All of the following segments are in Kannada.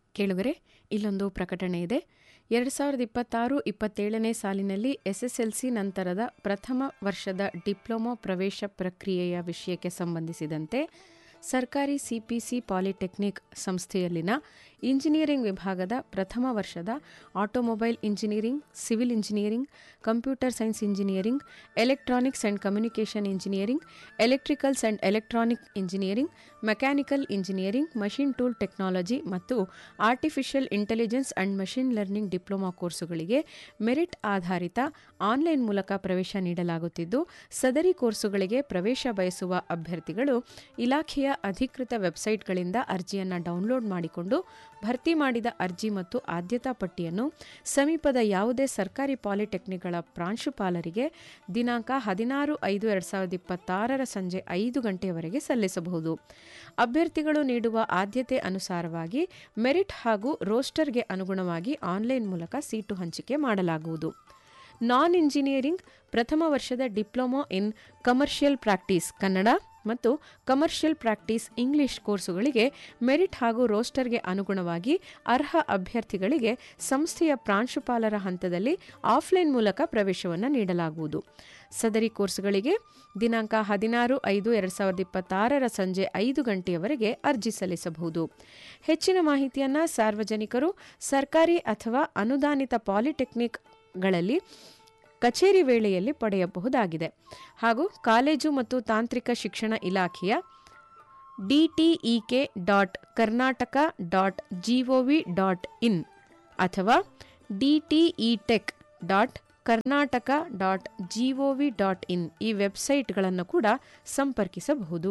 ಕೇಳುಗರೆ ಇಲ್ಲೊಂದು ಪ್ರಕಟಣೆ ಇದೆ ಎರಡು ಸಾವಿರದ ಇಪ್ಪತ್ತಾರು ಇಪ್ಪತ್ತೇಳನೇ ಸಾಲಿನಲ್ಲಿ ಎಸ್ಎಸ್ಎಲ್ಸಿ ನಂತರದ ಪ್ರಥಮ ವರ್ಷದ ಡಿಪ್ಲೊಮಾ ಪ್ರವೇಶ ಪ್ರಕ್ರಿಯೆಯ ವಿಷಯಕ್ಕೆ ಸಂಬಂಧಿಸಿದಂತೆ ಸರ್ಕಾರಿ ಸಿಪಿಸಿ ಪಾಲಿಟೆಕ್ನಿಕ್ ಸಂಸ್ಥೆಯಲ್ಲಿನ ಇಂಜಿನಿಯರಿಂಗ್ ವಿಭಾಗದ ಪ್ರಥಮ ವರ್ಷದ automobile engineering civil engineering computer science engineering electronics and communication engineering electricals and electronic engineering mechanical engineering machine tool technology ಮತ್ತು artificial intelligence and machine learning diploma ಕೋರ್ಸುಗಳಿಗೆ ಮೆರಿಟ್ ಆಧಾರಿತ ಆನ್ಲೈನ್ ಮೂಲಕ ಪ್ರವೇಶ ನೀಡಲಾಗುತ್ತಿದ್ದು ಸದರಿ ಕೋರ್ಸುಗಳಿಗೆ ಪ್ರವೇಶ ಬಯಸುವ ಅಭ್ಯರ್ಥಿಗಳು ಇಲಾಖೆಯ ಅಧಿಕೃತ ವೆಬ್ಸೈಟ್ಗಳಿಂದ ಅರ್ಜಿಯನ್ನು ಡೌನ್ಲೋಡ್ ಮಾಡಿಕೊಂಡು ಭರ್ತಿ ಮಾಡಿದ ಅರ್ಜಿ ಮತ್ತು ಆದ್ಯತಾ ಪಟ್ಟಿಯನ್ನು ಸಮೀಪದ ಯಾವುದೇ ಸರ್ಕಾರಿ ಪಾಲಿಟೆಕ್ನಿಕ್ಗಳ ಪ್ರಾಂಶುಪಾಲರಿಗೆ ದಿನಾಂಕ ಹದಿನಾರು ಐದು ಎರಡು ಸಾವಿರದ ಇಪ್ಪತ್ತಾರರ ಸಂಜೆ ಐದು ಗಂಟೆಯವರೆಗೆ ಸಲ್ಲಿಸಬಹುದು ಅಭ್ಯರ್ಥಿಗಳು ನೀಡುವ ಆದ್ಯತೆ ಅನುಸಾರವಾಗಿ ಮೆರಿಟ್ ಹಾಗೂ ರೋಸ್ಟರ್ಗೆ ಅನುಗುಣವಾಗಿ ಆನ್ಲೈನ್ ಮೂಲಕ ಸೀಟು ಹಂಚಿಕೆ ಮಾಡಲಾಗುವುದು ನಾನ್ ಇಂಜಿನಿಯರಿಂಗ್ ಪ್ರಥಮ ವರ್ಷದ diploma in commercial practice Kannada ಮತ್ತು ಕಮರ್ಷಿಯಲ್ ಪ್ರಾಕ್ಟೀಸ್ ಇಂಗ್ಲಿಷ್ ಕೋರ್ಸುಗಳಿಗೆ ಮೆರಿಟ್ ಹಾಗೂ ರೋಸ್ಟರ್ಗೆ ಅನುಗುಣವಾಗಿ ಅರ್ಹ ಅಭ್ಯರ್ಥಿಗಳಿಗೆ ಸಂಸ್ಥೆಯ ಪ್ರಾಂಶುಪಾಲರ ಹಂತದಲ್ಲಿ ಆಫ್ಲೈನ್ ಮೂಲಕ ಪ್ರವೇಶವನ್ನು ನೀಡಲಾಗುವುದು ಸದರಿ ಕೋರ್ಸ್ಗಳಿಗೆ ದಿನಾಂಕ ಹದಿನಾರು ಐದು ಎರಡು ಸಾವಿರದ ಇಪ್ಪತ್ತಾರರ ಸಂಜೆ ಐದು ಗಂಟೆಯವರೆಗೆ ಅರ್ಜಿ ಸಲ್ಲಿಸಬಹುದು ಹೆಚ್ಚಿನ ಮಾಹಿತಿಯನ್ನು ಸಾರ್ವಜನಿಕರು ಸರ್ಕಾರಿ ಅಥವಾ ಅನುದಾನಿತ ಪಾಲಿಟೆಕ್ನಿಕ್ಗಳಲ್ಲಿ ಕಚೇರಿ ವೇಳೆಯಲ್ಲಿ ಪಡೆಯಬಹುದಾಗಿದೆ ಹಾಗೂ ಕಾಲೇಜು ಮತ್ತು ತಾಂತ್ರಿಕ ಶಿಕ್ಷಣ ಇಲಾಖೆಯ DTEK dot Karnataka dot GOV dot in ಅಥವಾ DTE tech dot Karnataka dot GOV dot in ಈ ವೆಬ್ಸೈಟ್ಗಳನ್ನು ಕೂಡ ಸಂಪರ್ಕಿಸಬಹುದು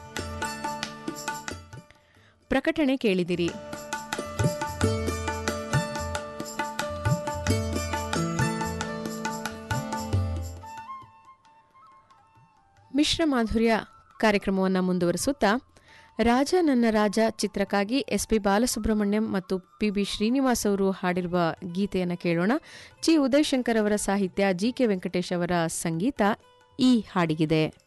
ಪ್ರಕಟಣೆ ಕೇಳಿದಿರಿ ಮಿಶ್ರ ಮಾಧುರ್ಯ ಕಾರ್ಯಕ್ರಮವನ್ನು ಮುಂದುವರಿಸುತ್ತಾ ರಾಜ ನನ್ನ ರಾಜ ಚಿತ್ರಕ್ಕಾಗಿ ಎಸ್ ಪಿ ಬಾಲಸುಬ್ರಹ್ಮಣ್ಯಂ ಮತ್ತು ಪಿ ಬಿ ಶ್ರೀನಿವಾಸ್ ಅವರು ಹಾಡಿರುವ ಗೀತೆಯನ್ನು ಕೇಳೋಣ ಚಿ ಉದಯಶಂಕರ್ ಅವರ ಸಾಹಿತ್ಯ ಜಿ ಕೆ ವೆಂಕಟೇಶ್ ಅವರ ಸಂಗೀತ ಈ ಹಾಡಿಗಿದೆ